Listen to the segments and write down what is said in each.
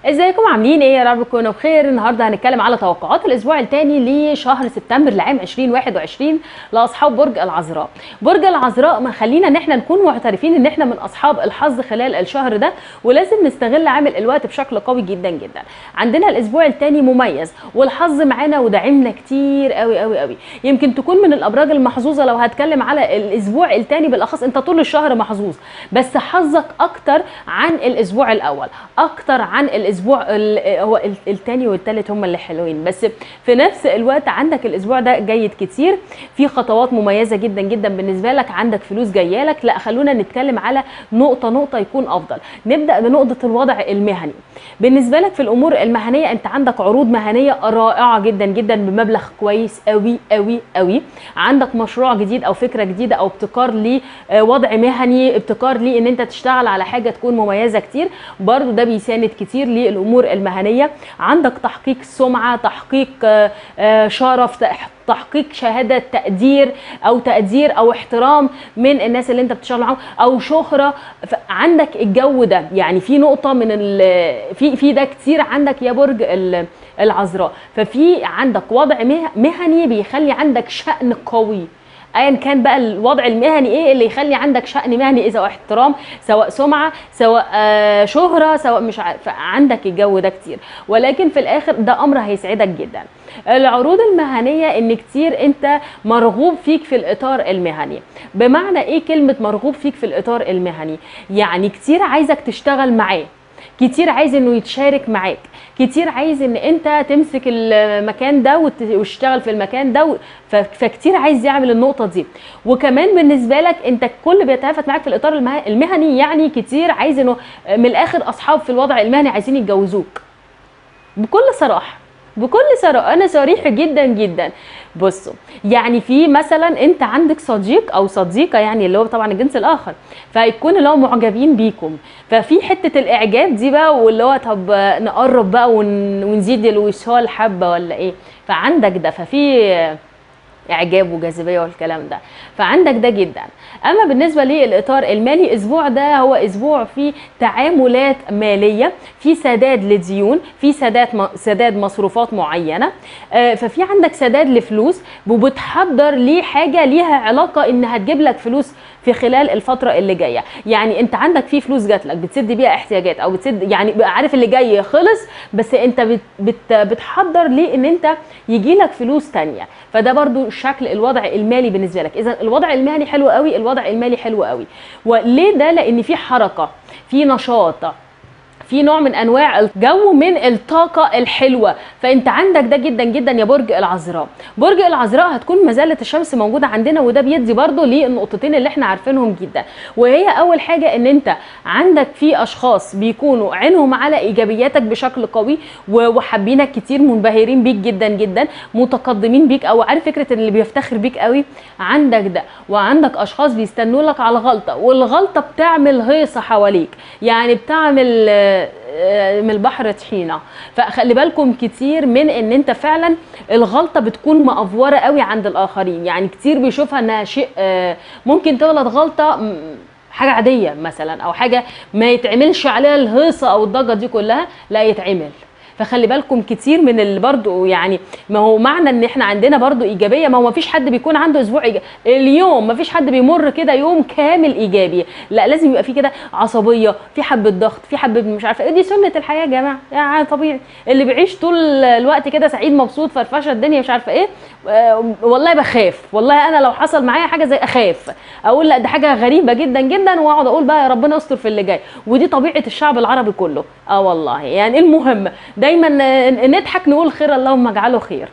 ازيكم عاملين ايه يا رب تكونوا بخير النهارده هنتكلم على توقعات الاسبوع الثاني لشهر سبتمبر لعام 2021 لاصحاب برج العذراء برج العذراء ما خلينا ان احنا نكون معترفين ان احنا من اصحاب الحظ خلال الشهر ده ولازم نستغل عامل الوقت بشكل قوي جدا جدا عندنا الاسبوع الثاني مميز والحظ معانا وداعمنا كتير قوي قوي قوي يمكن تكون من الابراج المحظوظه لو هتكلم على الاسبوع الثاني بالاخص انت طول الشهر محظوظ بس حظك اكتر عن الاسبوع الاول اكتر عن الاسبوع ال- هو الثاني والثالث هم اللي حلوين بس في نفس الوقت عندك الاسبوع ده جيد كتير في خطوات مميزه جدا جدا بالنسبه لك عندك فلوس جايه لك لا خلونا نتكلم على نقطه نقطه يكون افضل نبدا بنقطه الوضع المهني بالنسبه لك في الامور المهنيه انت عندك عروض مهنيه رائعه جدا جدا بمبلغ كويس قوي قوي قوي عندك مشروع جديد او فكره جديده او ابتكار لوضع مهني ابتكار ليه ان انت تشتغل على حاجه تكون مميزه كتير برضو ده بيساند كتير للامور المهنيه عندك تحقيق سمعه تحقيق آه، آه، شرف تح- تحقيق شهاده تقدير او تقدير او احترام من الناس اللي انت بتشتغل معاهم او شهره ف- عندك الجو ده يعني في نقطه من ال- في في ده كتير عندك يا برج ال- العذراء ففي عندك وضع مه- مهني بيخلي عندك شأن قوي ايا كان بقى الوضع المهني ايه اللي يخلي عندك شأن مهني اذا احترام سواء سمعه سواء آه، شهره سواء مش عارف عندك الجو ده كتير ولكن في الاخر ده امر هيسعدك جدا العروض المهنيه ان كتير انت مرغوب فيك في الاطار المهني بمعنى ايه كلمه مرغوب فيك في الاطار المهني يعني كتير عايزك تشتغل معاه كتير عايز انه يتشارك معاك كتير عايز ان انت تمسك المكان ده وت- وتشتغل في المكان ده و- ف- فكتير عايز يعمل النقطه دي وكمان بالنسبه لك انت الكل بيتهافت معاك في الاطار المه- المهني يعني كتير عايز انه من الاخر اصحاب في الوضع المهني عايزين يتجوزوك بكل صراحه بكل صراحه انا صريح جدا جدا بصوا يعني في مثلا انت عندك صديق او صديقه يعني اللي هو طبعا الجنس الاخر فيكون اللي هو معجبين بيكم ففي حته الاعجاب دي بقى واللي هو طب نقرب بقى ون- ونزيد الوصال حبه ولا ايه فعندك ده ففي اعجاب وجاذبيه والكلام ده فعندك ده جدا اما بالنسبه للاطار المالي الاسبوع ده هو اسبوع فيه تعاملات ماليه في سداد لديون في سداد سداد مصروفات معينه آه، ففي عندك سداد لفلوس وبتحضر لحاجه ليها علاقه ان هتجيب لك فلوس في خلال الفتره اللي جايه يعني انت عندك في فلوس جات لك بتسد بيها احتياجات او بتسد يعني بقى عارف اللي جاي خلص بس انت بت بت بتحضر ليه ان انت يجي لك فلوس تانية فده برضو شكل الوضع المالي بالنسبه لك اذا الوضع المالي حلو قوي الوضع المالي حلو قوي وليه ده لان في حركه في نشاط في نوع من انواع الجو من الطاقه الحلوه فانت عندك ده جدا جدا يا برج العذراء برج العذراء هتكون مازالت الشمس موجوده عندنا وده بيدي برضو للنقطتين اللي احنا عارفينهم جدا وهي اول حاجه ان انت عندك في اشخاص بيكونوا عينهم على ايجابياتك بشكل قوي و- وحابينك كتير منبهرين بيك جدا جدا متقدمين بيك او عارف فكره اللي بيفتخر بيك قوي عندك ده وعندك اشخاص بيستنوا لك على غلطه والغلطه بتعمل هيصه حواليك يعني بتعمل آه، آه، من البحر طحينه فخلي بالكم كتير من ان انت فعلا الغلطه بتكون مأفوره قوي عند الاخرين يعني كتير بيشوفها انها شيء آه، ممكن تغلط غلطه م، حاجه عاديه مثلا او حاجه ما يتعملش عليها الهيصه او الضجه دي كلها لا يتعمل فخلي بالكم كتير من اللي برضو يعني ما هو معنى ان احنا عندنا برضو ايجابيه ما هو ما فيش حد بيكون عنده اسبوع إيجابي. اليوم ما فيش حد بيمر كده يوم كامل ايجابي لا لازم يبقى في كده عصبيه في حبه ضغط في حبه مش عارفه ايه دي سنه الحياه يا جماعه يعني طبيعي اللي بيعيش طول الوقت كده سعيد مبسوط فرفشه الدنيا مش عارفه ايه آه، والله بخاف والله انا لو حصل معايا حاجه زي اخاف اقول لا ده حاجه غريبه جدا جدا واقعد اقول بقى يا ربنا يستر في اللي جاي ودي طبيعه الشعب العربي كله اه والله يعني المهم دايما ن- نضحك نقول خير اللهم اجعله خير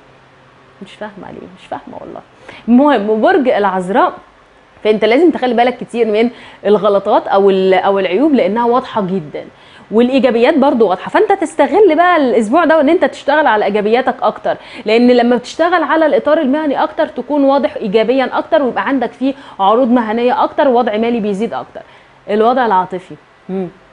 مش فاهمه ليه مش فاهمه والله المهم برج العذراء فانت لازم تخلي بالك كتير من الغلطات او ال- او العيوب لانها واضحه جدا والايجابيات برضو واضحه فانت تستغل بقى الاسبوع ده وان انت تشتغل على ايجابياتك اكتر لان لما بتشتغل على الاطار المهني اكتر تكون واضح ايجابيا اكتر ويبقى عندك فيه عروض مهنيه اكتر ووضع مالي بيزيد اكتر الوضع العاطفي مم.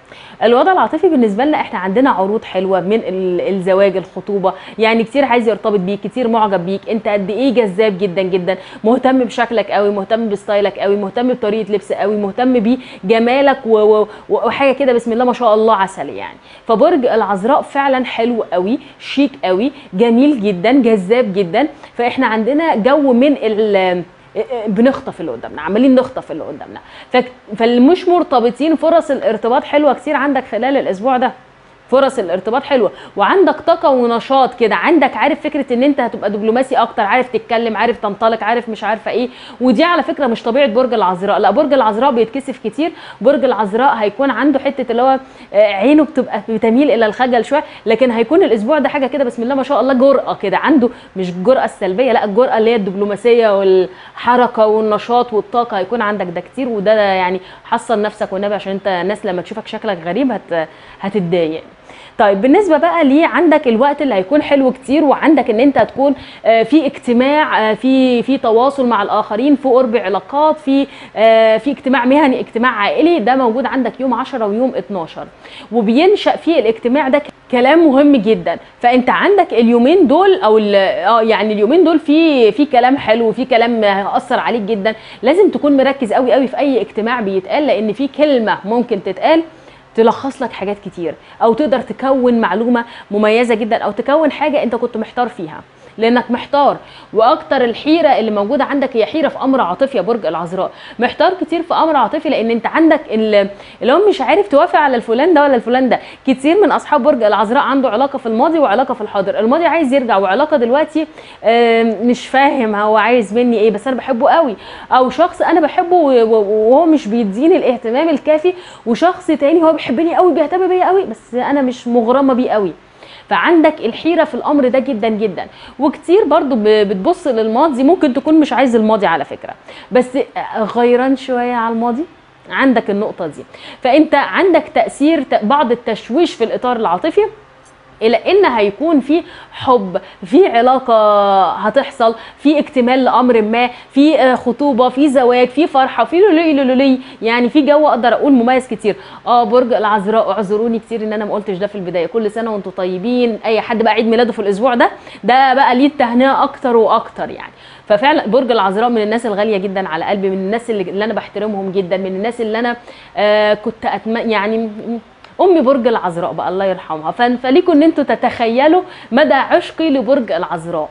الوضع العاطفي بالنسبه لنا احنا عندنا عروض حلوه من ال- الزواج الخطوبه يعني كتير عايز يرتبط بيك كتير معجب بيك انت قد ايه جذاب جدا جدا مهتم بشكلك قوي مهتم بستايلك قوي مهتم بطريقه لبس قوي مهتم بجمالك و- و- وحاجه كده بسم الله ما شاء الله عسل يعني فبرج العذراء فعلا حلو قوي شيك قوي جميل جدا جذاب جدا فاحنا عندنا جو من ال بنخطف اللي قدامنا عمالين نخطف اللي قدامنا فك- فاللي مش مرتبطين فرص الارتباط حلوه كتير عندك خلال الاسبوع ده فرص الارتباط حلوه وعندك طاقه ونشاط كده عندك عارف فكره ان انت هتبقى دبلوماسي اكتر عارف تتكلم عارف تنطلق عارف مش عارفه ايه ودي على فكره مش طبيعه برج العذراء لا برج العذراء بيتكسف كتير برج العذراء هيكون عنده حته اللي هو آه، عينه بتبقى بتميل الى الخجل شويه لكن هيكون الاسبوع ده حاجه كده بسم الله ما شاء الله جرأه كده عنده مش الجرأه السلبيه لا الجرأه اللي هي الدبلوماسيه والحركه والنشاط والطاقه هيكون عندك ده كتير وده يعني حصن نفسك والنبي عشان انت الناس لما تشوفك شكلك غريب هت هتتضايق طيب بالنسبه بقى ليه عندك الوقت اللي هيكون حلو كتير وعندك ان انت هتكون آه، في اجتماع آه، في في تواصل مع الاخرين في قرب علاقات في آه، في اجتماع مهني اجتماع عائلي ده موجود عندك يوم 10 ويوم 12 وبينشا في الاجتماع ده كلام مهم جدا فانت عندك اليومين دول او ال- اه يعني اليومين دول في في كلام حلو وفي كلام هيأثر عليك جدا لازم تكون مركز قوي قوي في اي اجتماع بيتقال لان في كلمه ممكن تتقال تلخص لك حاجات كتير او تقدر تكون معلومه مميزه جدا او تكون حاجه انت كنت محتار فيها لانك محتار واكتر الحيره اللي موجوده عندك هي حيره في امر عاطفي يا برج العذراء محتار كتير في امر عاطفي لان انت عندك ال- اللي هو مش عارف توافق على الفلان ده ولا الفلان ده كتير من اصحاب برج العذراء عنده علاقه في الماضي وعلاقه في الحاضر الماضي عايز يرجع وعلاقه دلوقتي آم، مش فاهم هو عايز مني ايه بس انا بحبه قوي او شخص انا بحبه و- و- وهو مش بيديني الاهتمام الكافي وشخص تاني هو بيحبني قوي بيهتم بيا قوي بس انا مش مغرمه بيه قوي فعندك الحيره في الامر ده جدا جدا وكتير برضو ب- بتبص للماضي ممكن تكون مش عايز الماضي على فكره بس غيران شويه على الماضي عندك النقطه دي فانت عندك تاثير ت- بعض التشويش في الاطار العاطفي الى ان هيكون في حب في علاقه هتحصل في اكتمال لامر ما في آه، خطوبه في زواج في فرحه في لولي لولي يعني في جو اقدر اقول مميز كتير اه برج العذراء اعذروني كتير ان انا ما قلتش ده في البدايه كل سنه وانتم طيبين اي حد بقى عيد ميلاده في الاسبوع ده ده بقى ليه التهنئه اكتر واكتر يعني ففعلا برج العذراء من الناس الغاليه جدا على قلبي من الناس اللي, اللي انا بحترمهم جدا من الناس اللي انا آه كنت أتم... يعني م- امي برج العذراء بقى الله يرحمها ف- فليكم ان انتوا تتخيلوا مدى عشقي لبرج العذراء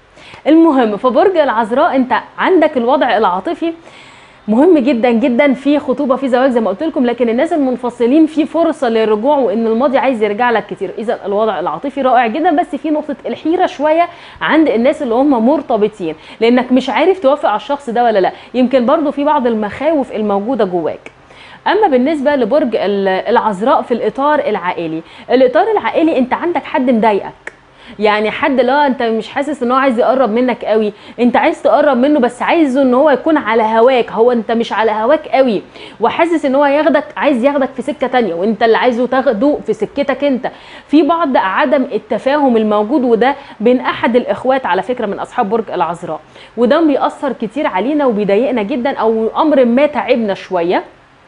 المهم فبرج العذراء انت عندك الوضع العاطفي مهم جدا جدا في خطوبه في زواج زي ما قلت لكم لكن الناس المنفصلين في فرصه للرجوع وان الماضي عايز يرجع لك كتير اذا الوضع العاطفي رائع جدا بس في نقطه الحيره شويه عند الناس اللي هم مرتبطين لانك مش عارف توافق على الشخص ده ولا لا يمكن برضو في بعض المخاوف الموجوده جواك اما بالنسبه لبرج ال- العذراء في الاطار العائلي الاطار العائلي انت عندك حد مضايقك يعني حد لا انت مش حاسس ان هو عايز يقرب منك قوي انت عايز تقرب منه بس عايزه ان هو يكون على هواك هو انت مش على هواك قوي وحاسس ان هو ياخدك عايز ياخدك في سكه تانية وانت اللي عايزه تاخده في سكتك انت في بعض عدم التفاهم الموجود وده بين احد الاخوات على فكره من اصحاب برج العذراء وده بيأثر كتير علينا وبيضايقنا جدا او امر ما تعبنا شويه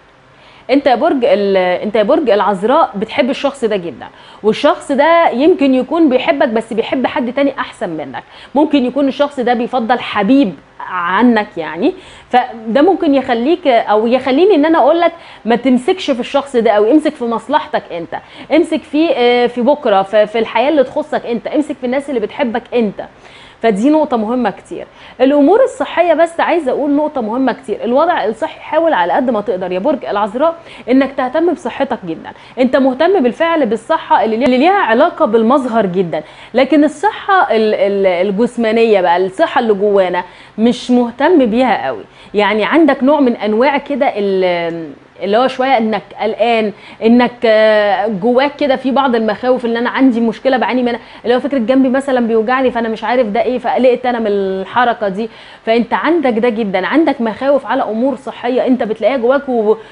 انت يا برج ال- انت يا برج العذراء بتحب الشخص ده جدا والشخص ده يمكن يكون بيحبك بس بيحب حد تاني احسن منك ممكن يكون الشخص ده بيفضل حبيب عنك يعني فده ممكن يخليك او يخليني ان انا اقول لك ما تمسكش في الشخص ده او امسك في مصلحتك انت امسك في آه، في بكره في في الحياه اللي تخصك انت امسك في الناس اللي بتحبك انت فدي نقطة مهمة كتير الأمور الصحية بس عايزة أقول نقطة مهمة كتير الوضع الصحي حاول على قد ما تقدر يا برج العذراء إنك تهتم بصحتك جدا أنت مهتم بالفعل بالصحة اللي ليها- اللي ليها علاقة بالمظهر جدا لكن الصحة ال- ال- الجسمانية بقى الصحة اللي جوانا مش مهتم بيها قوي يعني عندك نوع من أنواع كده ال- اللي هو شويه انك قلقان انك آه، جواك كده في بعض المخاوف ان انا عندي مشكله بعاني منها اللي هو فكره جنبي مثلا بيوجعني فانا مش عارف ده ايه فقلقت انا من الحركه دي فانت عندك ده جدا عندك مخاوف على امور صحيه انت بتلاقيها جواك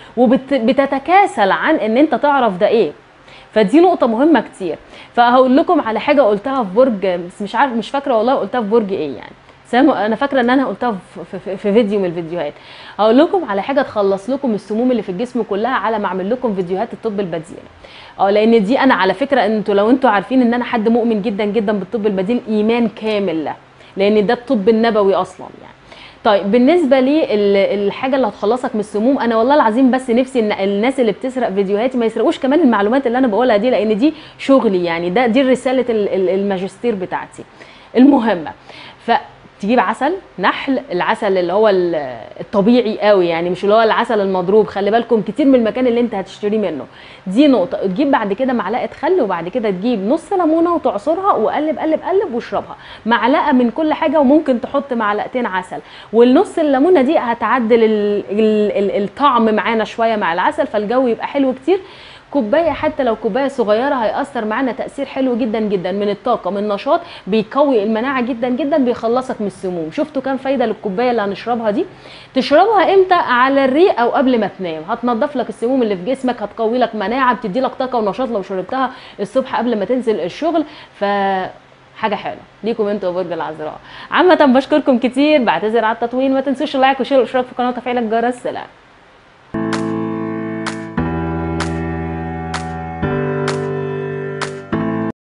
وبتتكاسل عن ان انت تعرف ده ايه فدي نقطة مهمة كتير فهقول لكم على حاجة قلتها في برج بس مش عارف مش فاكرة والله قلتها في برج ايه يعني سام انا فاكره ان انا قلتها في, في, في فيديو من الفيديوهات هقول لكم على حاجه تخلص لكم السموم اللي في الجسم كلها على ما اعمل لكم فيديوهات الطب البديل اه لان دي انا على فكره انتوا لو انتوا عارفين ان انا حد مؤمن جدا جدا بالطب البديل ايمان كامل لان ده الطب النبوي اصلا يعني طيب بالنسبه لي الحاجه اللي هتخلصك من السموم انا والله العظيم بس نفسي ان الناس اللي بتسرق فيديوهاتي ما يسرقوش كمان المعلومات اللي انا بقولها دي لان دي شغلي يعني ده دي رساله الماجستير بتاعتي المهمه ف تجيب عسل نحل العسل اللي هو الطبيعي قوي يعني مش اللي هو العسل المضروب خلي بالكم كتير من المكان اللي انت هتشتريه منه دي نقطه تجيب بعد كده معلقه خل وبعد كده تجيب نص ليمونه وتعصرها وقلب قلب قلب واشربها معلقه من كل حاجه وممكن تحط معلقتين عسل والنص الليمونه دي هتعدل ال ال ال الطعم معانا شويه مع العسل فالجو يبقى حلو كتير كوبايه حتى لو كوبايه صغيره هيأثر معانا تأثير حلو جدا جدا من الطاقه من النشاط بيقوي المناعه جدا جدا بيخلصك من السموم شفتوا كام فايده للكوبايه اللي هنشربها دي تشربها امتى على الريق او قبل ما تنام هتنضف لك السموم اللي في جسمك هتقوي لك مناعه بتدي لك طاقه ونشاط لو شربتها الصبح قبل ما تنزل الشغل ف حاجه حلوه ليكم انتوا برج العذراء عامه بشكركم كتير بعتذر على التطويل ما تنسوش اللايك وشير والاشتراك في القناه وتفعيل الجرس سلام